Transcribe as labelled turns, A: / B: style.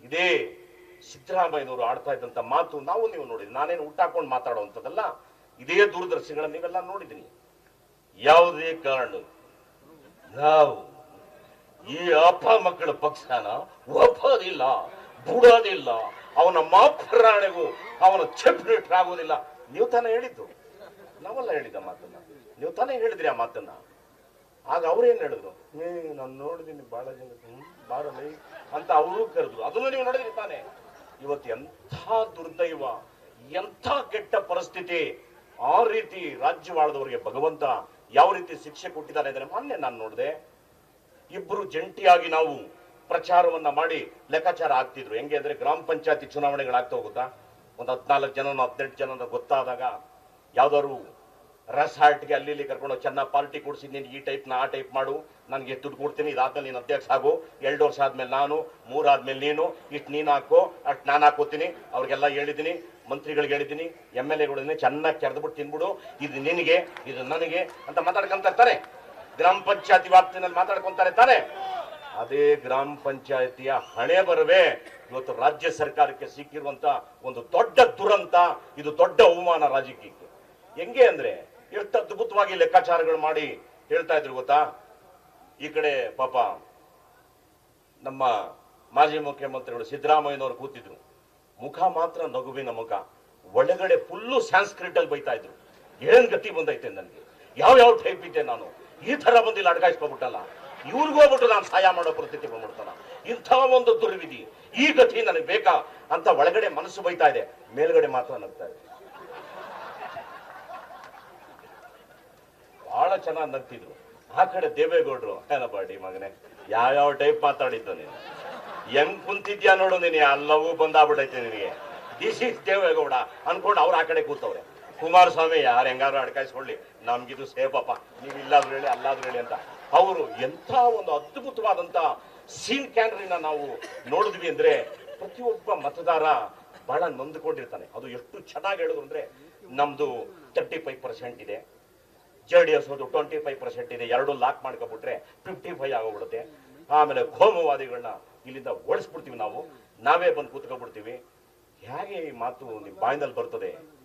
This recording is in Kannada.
A: ಇದೇ ಸಿದ್ದರಾಮಯ್ಯನವರು ಆಡ್ತಾ ಇದ್ದಂತ ಮಾತು ನಾವು ನೀವು ನೋಡಿದ್ವಿ ನಾನೇನು ಊಟಾಕೊಂಡು ಮಾತಾಡುವಂಥದ್ದಲ್ಲ ಇದೇ ದೂರದರ್ಶಿಗಳನ್ನ ನೀವೆಲ್ಲ ನೋಡಿದ್ದೀನಿ ಯಾವುದೇ ಕಾರಣ ನಾವು ಈ ಅಪ್ಪ ಮಕ್ಕಳ ಪಕ್ಷನ ಒಪ್ಪೋದಿಲ್ಲ ಬಿಡೋದಿಲ್ಲ ಅವನ ಮಾಪರಾಣೆಗೂ ಅವನ ಆಗೋದಿಲ್ಲ ನೀವು ತಾನೇ ಹೇಳಿದ್ದು ನಾವೆಲ್ಲ ಹೇಳಿದ ಮಾತನ್ನ ನೀವು ತಾನೇ ಹೇಳಿದ್ರಿ ಆ ಮಾತನ್ನ ಆಗ ಅವ್ರೇನ್ ಹೇಳಿದ್ರು ಏ ನಾನು ನೋಡಿದೀನಿ ಬಹಳ ಜನ ಹ್ಮ್, ಬಾರಲೇ ಅಂತ ಅವರು ಕರೆದ್ರು ಅದನ್ನು ನೀವು ನೋಡಿದ್ರಿ ತಾನೇ ಇವತ್ತು ಎಂಥ ದುರ್ದೈವ ಎಂಥ ಕೆಟ್ಟ ಪರಿಸ್ಥಿತಿ ಆ ರೀತಿ ರಾಜ್ಯವಾಳದವರಿಗೆ ಭಗವಂತ ಯಾವ ರೀತಿ ಶಿಕ್ಷೆ ಕೊಟ್ಟಿದ್ದಾರೆ ಅಂದ್ರೆ ಮೊನ್ನೆ ನಾನು ನೋಡಿದೆ ಇಬ್ಬರು ಜಂಟಿಯಾಗಿ ನಾವು ಪ್ರಚಾರವನ್ನ ಮಾಡಿ ಲೆಕ್ಕಾಚಾರ ಆಗ್ತಿದ್ರು ಹೆಂಗೆ ಅಂದ್ರೆ ಗ್ರಾಮ ಪಂಚಾಯತಿ ಚುನಾವಣೆಗಳಾಗ್ತಾ ಹೋಗುತ್ತಾ ಒಂದು ಹದಿನಾಲ್ಕು ಜನ ಹದಿನೆಂಟು ಜನ ಗೊತ್ತಾದಾಗ ಯಾವ್ದಾದ್ರು ರೆಸಾರ್ಟ್ಗೆ ಅಲ್ಲಿ ಇಲ್ಲಿ ಕರ್ಕೊಂಡು ಹೋಗಿ ಚೆನ್ನಾಗಿ ಪಾರ್ಟಿ ಕೊಡಿಸಿ ನೀನು ಈ ಟೈಪ್ ನಾ ಆ ಟೈಪ್ ಮಾಡು ನನಗೆ ದುಡ್ಡು ಕೊಡ್ತೀನಿ ಇದಾದ್ಮೇಲೆ ನೀನು ಅಧ್ಯಕ್ಷ ಆಗು ಎರಡು ವರ್ಷ ಆದ್ಮೇಲೆ ನಾನು ಮೂರಾದ್ಮೇಲೆ ನೀನು ಇಷ್ಟು ನೀನು ಹಾಕೋ ಅಷ್ಟು ನಾನು ಹಾಕೋತೀನಿ ಅವ್ರಿಗೆಲ್ಲ ಹೇಳಿದ್ದೀನಿ ಮಂತ್ರಿಗಳಿಗೆ ಹೇಳಿದ್ದೀನಿ ಎಮ್ ಎಲ್ ಎಗಳಿದ್ದೀನಿ ಚೆನ್ನಾಗಿ ಕೆರೆದ್ಬಿಟ್ಟು ತಿನ್ಬಿಡು ಇದು ನಿನಗೆ ಇದು ನನಗೆ ಅಂತ ಮಾತಾಡ್ಕೊಂತ ಇರ್ತಾರೆ ಗ್ರಾಮ ಪಂಚಾಯತಿ ವ್ಯಾಪ್ತಿನಲ್ಲಿ ಮಾತಾಡ್ಕೊಂತಾರೆ ತಾನೆ ಅದೇ ಗ್ರಾಮ ಪಂಚಾಯತಿಯ ಹಣೆ ಬರವೇ ಇವತ್ತು ರಾಜ್ಯ ಸರ್ಕಾರಕ್ಕೆ ಸಿಕ್ಕಿರುವಂತ ಒಂದು ದೊಡ್ಡ ದುರಂತ ಇದು ದೊಡ್ಡ ಅವಮಾನ ರಾಜಕೀಯಕ್ಕೆ ಹೆಂಗೆ ಅಂದ್ರೆ ಎಷ್ಟು ಅದ್ಭುತವಾಗಿ ಲೆಕ್ಕಾಚಾರಗಳು ಮಾಡಿ ಹೇಳ್ತಾ ಇದ್ರು ಗೊತ್ತಾ ಈ ಕಡೆ ಪಾಪ ನಮ್ಮ ಮಾಜಿ ಮುಖ್ಯಮಂತ್ರಿಗಳು ಸಿದ್ದರಾಮಯ್ಯನವರು ಕೂತಿದ್ರು ಮುಖ ಮಾತ್ರ ನಗುವಿನ ಮುಖ ಒಳಗಡೆ ಫುಲ್ಲು ಸ್ಯಾನ್ಸ್ಕ್ರಿಟ್ ಅಲ್ಲಿ ಬೈತಾ ಇದ್ರು ಏನ್ ಗತಿ ಬಂದೈತೆ ನನಗೆ ಯಾವ ಯಾವ ಟೈಪ್ ಇದ್ದೆ ನಾನು ಈ ತರ ಬಂದಿಲ್ಲ ಅಡ್ಗಾಯಿಸ್ಕೊಬಿಟ್ಟಲ್ಲ ಇವ್ರಿಗೂ ಹೋಗ್ಬಿಟ್ಟು ನಾನು ಸಹಾಯ ಮಾಡೋ ಪರಿಸ್ಥಿತಿ ಬಂದ್ಬಿಡ್ತಾನ ಇಂಥ ಒಂದು ದುರ್ವಿಧಿ ಈ ಗತಿ ನನಗೆ ಬೇಕಾ ಅಂತ ಒಳಗಡೆ ಮನಸ್ಸು ಬೈತಾ ಇದೆ ಮೇಲ್ಗಡೆ ಮಾತ್ರ ನಗ್ತಾ ಇದೆ ಬಹಳ ಚೆನ್ನಾಗಿ ನಗ್ತಿದ್ರು ಆ ಕಡೆ ದೇವೇಗೌಡರು ಏನಪ್ಪ ಡಿ ಮಗನೇ ಯಾವ್ಯಾವ ಟೈಪ್ ಮಾತಾಡಿದ್ದು ನೀನು ಹೆಂಗ್ ಕುಂತಿದ್ಯಾ ನೋಡು ನೀನು ಎಲ್ಲವೂ ಬಂದಾಗ್ಬಿಟ್ಟೈತೆ ನಿನಗೆ ದಿಸ್ ಇಸ್ ದೇವೇಗೌಡ ಅನ್ಕೊಂಡು ಅವ್ರು ಆ ಕಡೆ ಕೂತವ್ರೆ ಕುಮಾರಸ್ವಾಮಿ ಯಾರು ಹೆಂಗಾರು ಅಡ್ಕಾಯಿಸ್ಕೊಳ್ಳಿ ನಮ್ಗಿದು ಸೇಫಪ್ಪ ನೀವು ಇಲ್ಲಾದ್ರೂ ಹೇಳಿ ಅಲ್ಲಾದ್ರೂ ಹೇಳಿ ಅಂತ ಅವರು ಎಂಥ ಒಂದು ಅದ್ಭುತವಾದಂತ ಸೀನ್ ಕ್ಯಾನ್ರಿನ ನಾವು ನೋಡಿದ್ವಿ ಅಂದ್ರೆ ಪ್ರತಿಯೊಬ್ಬ ಮತದಾರ ಬಹಳ ನೊಂದ್ಕೊಂಡಿರ್ತಾನೆ ಅದು ಎಷ್ಟು ಚೆನ್ನಾಗಿ ಹೇಳಿದ್ರು ಅಂದ್ರೆ ನಮ್ದು ತರ್ಟಿ ಫೈವ್ ಪರ್ಸೆಂಟ್ ಇದೆ ಜೆ ಡಿ ಎಸ್ ಒಂದು ಟ್ವೆಂಟಿ ಫೈವ್ ಪರ್ಸೆಂಟ್ ಇದೆ ಎರಡು ಲಾಕ್ ಮಾಡ್ಕೊಬಿಟ್ರೆ ಫಿಫ್ಟಿ ಫೈವ್ ಆಗೋಗ್ಬಿಡುತ್ತೆ ಆಮೇಲೆ ಕೋಮುವಾದಿಗಳನ್ನ ಇಲ್ಲಿಂದ ಓಡಿಸ್ಬಿಡ್ತೀವಿ ನಾವು ನಾವೇ ಬಂದು ಕೂತ್ಕೊಬಿಡ್ತೀವಿ ಹೇಗೆ ಈ ಮಾತು ನಿಮ್ಮ ಬಾಯಿನಲ್ಲಿ ಬರ್ತದೆ